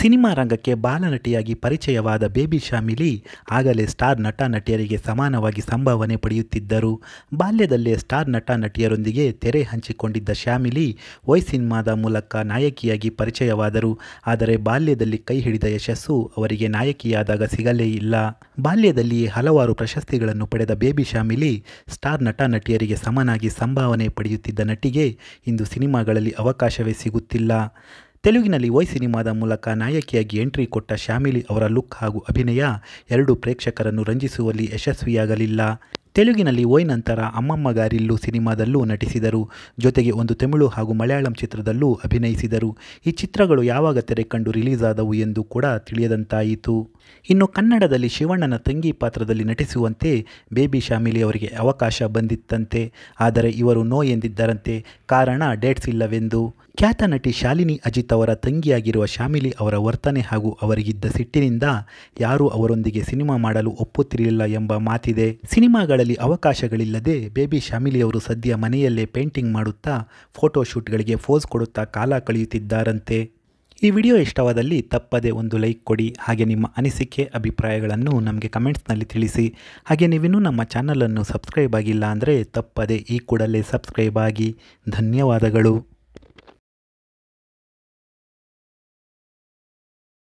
cinema ರಂಗಕ್ಕೆ ಬಾಲನಟಿಯಾಗಿ ಪರಿಚಯವಾದ baby Shamili ಆಗಲೇ star ನಟ ನಟಿಯರಿಗೆ ಸಮಾನವಾಗಿ ಸಂಭಾವನೆ ಪಡೆಯುತ್ತಿದ್ದರು ಬಾಲ್ಯದಲ್ಲೇ ಸ್ಟಾರ್ ನಟ ನಟಿಯರೊಂದಿಗೆ ತೆರೆ ಹಂಚಿಕೊಂಡಿದ್ದ ಶ್ಯಾಮಿಲಿ ವೈ ಸಿನಿಮಾದ ಮೂಲಕ ನಾಯಕಿಯಾಗಿ ಪರಿಚಯವಾದರು ಆದರೆ ಬಾಲ್ಯದಲ್ಲಿ ಕೈ ಹಿಡಿದ ಯಶಸ್ಸು ಅವರಿಗೆ ನಾಯಕಿಯಾದಾಗ ಸಿಗಲೇ ಇಲ್ಲ ಬಾಲ್ಯದಲ್ಲಿಯೇ ಹಲವಾರು ಪ್ರಶಸ್ತಿಗಳನ್ನು ಪಡೆದ ಬೇಬಿ ಶಾಮಿಲಿ ಸ್ಟಾರ್ ನಟ ನಟಿಯರಿಗೆ ಸಮನಾಗಿ ಸಂಭಾವನೆ ಪಡೆಯುತ್ತಿದ್ದ ನಟಿಗೆ ಇಂದು ಸಿನಿಮಾಗಳಲ್ಲಿ ಅವಕಾಶವೇ ಸಿಗುತ್ತಿಲ್ಲ ತೆಲುಗಿನಲ್ಲಿ ವೈ ಸಿನಿಮಾದ ಮೂಲಕ ನಾಯಕಿಯಾಗಿ ಎಂಟ್ರಿ ಕೊಟ್ಟ ಶ್ಯಾಮಿಲಿ ಅವರ ಲುಕ್ ಹಾಗೂ ಅಭಿನಯ ಎರಡು ಪ್ರೇಕ್ಷಕರನ್ನು ರಂಜಿಸುವಲ್ಲಿ ಯಶಸ್ವಿಯಾಗಲಿಲ್ಲ ತೆಲುಗಿನಲ್ಲಿ ವೈ ನಂತರ ಅಮ್ಮಮ್ಮ ಗಾರಿಲ್ಲು ಸಿನಿಮಾದಲ್ಲೂ ನಟಿಸಿದರು ಜೊತೆಗೆ ಒಂದು ತಮಿಳು ಹಾಗೂ ಮಲಯಾಳಂ ಚಿತ್ರದಲ್ಲೂ ಅಭಿನಯಿಸಿದರು ಈ ಚಿತ್ರಗಳು ಯಾವಾಗ ತೆರೆ ಕಂಡು ರಿಲೀಸ್ ಆದವು ಎಂದು ಕೂಡ ತಿಳಿಯದಂತಾಯಿತು ಇನ್ನು ಕನ್ನಡದಲ್ಲಿ ಶಿವಣ್ಣನ ತಂಗಿ ಪಾತ್ರದಲ್ಲಿ ನಟಿಸುವಂತೆ ಬೇಬಿ ಶಾಮಿಲಿ ಅವರಿಗೆ ಅವಕಾಶ ಬಂದಿತ್ತಂತೆ ಆದರೆ ಇವರು ನೋ ಎಂದಿದ್ದರಂತೆ ಕಾರಣ ಡೇಟ್ಸ್ ಇಲ್ಲವೆಂದು ಖ್ಯಾತ ನಟಿ ಶಾಲಿನಿ ಅಜಿತ್ ಅವರ ತಂಗಿಯಾಗಿರುವ ಶಾಮಿಲಿ ಅವರ ವರ್ತನೆ ಹಾಗೂ ಅವರಿಗಿದ್ದ ಸಿಟ್ಟಿನಿಂದ ಯಾರೂ ಅವರೊಂದಿಗೆ ಸಿನಿಮಾ ಮಾಡಲು ಒಪ್ಪುತ್ತಿರಲಿಲ್ಲ ಎಂಬ ಮಾತಿದೆ ಸಿನಿಮಾಗಳಲ್ಲಿ ಅವಕಾಶಗಳಿಲ್ಲದೆ ಬೇಬಿ ಶಾಮಿಲಿ ಅವರು ಸದ್ಯ ಮನೆಯಲ್ಲೇ ಪೇಂಟಿಂಗ್ ಮಾಡುತ್ತಾ ಫೋಟೋಶೂಟ್ಗಳಿಗೆ ಫೋಸ್ ಕೊಡುತ್ತಾ ಕಾಲ ಕಳೆಯುತ್ತಿದ್ದಾರಂತೆ ಈ ವಿಡಿಯೋ ಇಷ್ಟವಾದಲ್ಲಿ ತಪ್ಪದೆ ಒಂದು ಲೈಕ್ ಕೊಡಿ ಹಾಗೆ ನಿಮ್ಮ ಅನಿಸಿಕೆ ಅಭಿಪ್ರಾಯಗಳನ್ನು ನಮಗೆ ಕಮೆಂಟ್ಸ್ನಲ್ಲಿ ತಿಳಿಸಿ ಹಾಗೆ ನೀವಿನ್ನೂ ನಮ್ಮ ಚಾನಲನ್ನು ಸಬ್ಸ್ಕ್ರೈಬ್ ಆಗಿಲ್ಲ ಅಂದರೆ ತಪ್ಪದೆ ಈ ಕೂಡಲೇ ಸಬ್ಸ್ಕ್ರೈಬ್ ಆಗಿ ಧನ್ಯವಾದಗಳು